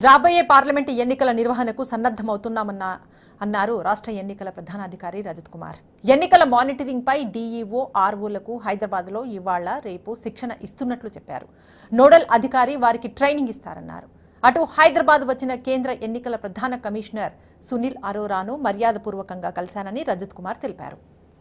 రాబోయే పార్లమెంటు ఎన్నికల నిర్వహణకు సన్నద్దమవుతున్నామన్న అన్నారు రాష్ట్ర ఎన్నికల ప్రధానాధికారి రజత్ కుమార్ ఎన్నికల మానిటరింగ్ పై డీఈఓ ఆర్ఓలకు హైదరాబాద్ లో ఇవాళ రేపు శిక్షణ ఇస్తున్నట్లు చెప్పారు నోడల్ అధికారి వారికి ట్రైనింగ్ ఇస్తారన్నారు అటు హైదరాబాద్ వచ్చిన కేంద్ర ఎన్నికల ప్రధాన కమిషనర్ సునీల్ అరోరాను మర్యాదపూర్వకంగా కలిశానని రజత్ కుమార్ తెలిపారు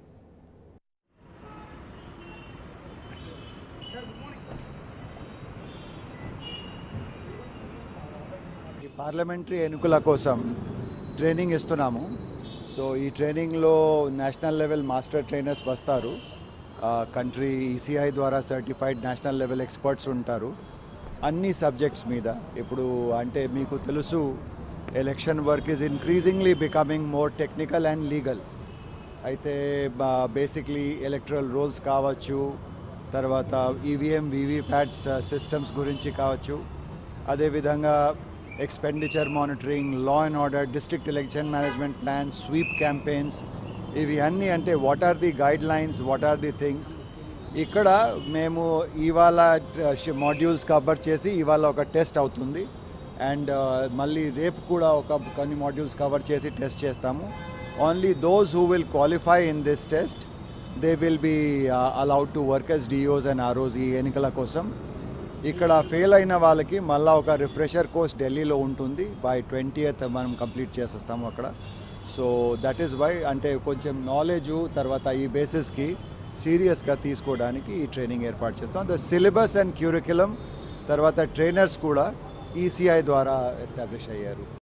ఈ పార్లమెంటరీ ఎన్నికల కోసం ట్రైనింగ్ ఇస్తున్నాము సో ఈ ట్రైనింగ్లో నేషనల్ లెవెల్ మాస్టర్ ట్రైనర్స్ వస్తారు కంట్రీ ఈసీఐ ద్వారా సర్టిఫైడ్ నేషనల్ లెవెల్ ఎక్స్పర్ట్స్ ఉంటారు అన్ని సబ్జెక్ట్స్ మీద ఇప్పుడు అంటే మీకు తెలుసు election work is increasingly becoming more technical and legal అయితే బేసిక్లీ ఎలక్ట్రల్ రోల్స్ కావచ్చు తర్వాత ఈవీఎం వీవీప్యాట్స్ సిస్టమ్స్ గురించి కావచ్చు అదేవిధంగా expenditure monitoring law and order district election management plan SVEEP campaigns ఇవి అన్నీ అంటే what are the guidelines what are the things ఇక్కడ మేము ఇవాళ మాడ్యూల్స్ కవర్ చేసి ఇవాళ ఒక టెస్ట్ అవుతుంది అండ్ మళ్ళీ రేపు కూడా ఒక కొన్ని మాడ్యూల్స్ కవర్ చేసి టెస్ట్ చేస్తాము only those who will qualify in this test they will be allowed to work as DEOs and ROs ఈ ఎన్నికల కోసం ఇక్కడ ఫెయిల్ అయిన వాళ్ళకి మళ్ళీ ఒక రిఫ్రెషర్ కోర్స్ ఢిల్లీలో ఉంటుంది బై ట్వంటీ మనం కంప్లీట్ చేసేస్తాము అక్కడ సో దట్ ఈస్ వై అంటే కొంచెం నాలెడ్జ్ తర్వాత ఈ బేసిస్కి సీరియస్గా తీసుకోవడానికి ఈ ట్రైనింగ్ ఏర్పాటు చేస్తాం ద సిలబస్ అండ్ క్యూరికులం తర్వాత ట్రైనర్స్ కూడా ఈసీఐ ద్వారా ఎస్టాబ్లిష్ అయ్యారు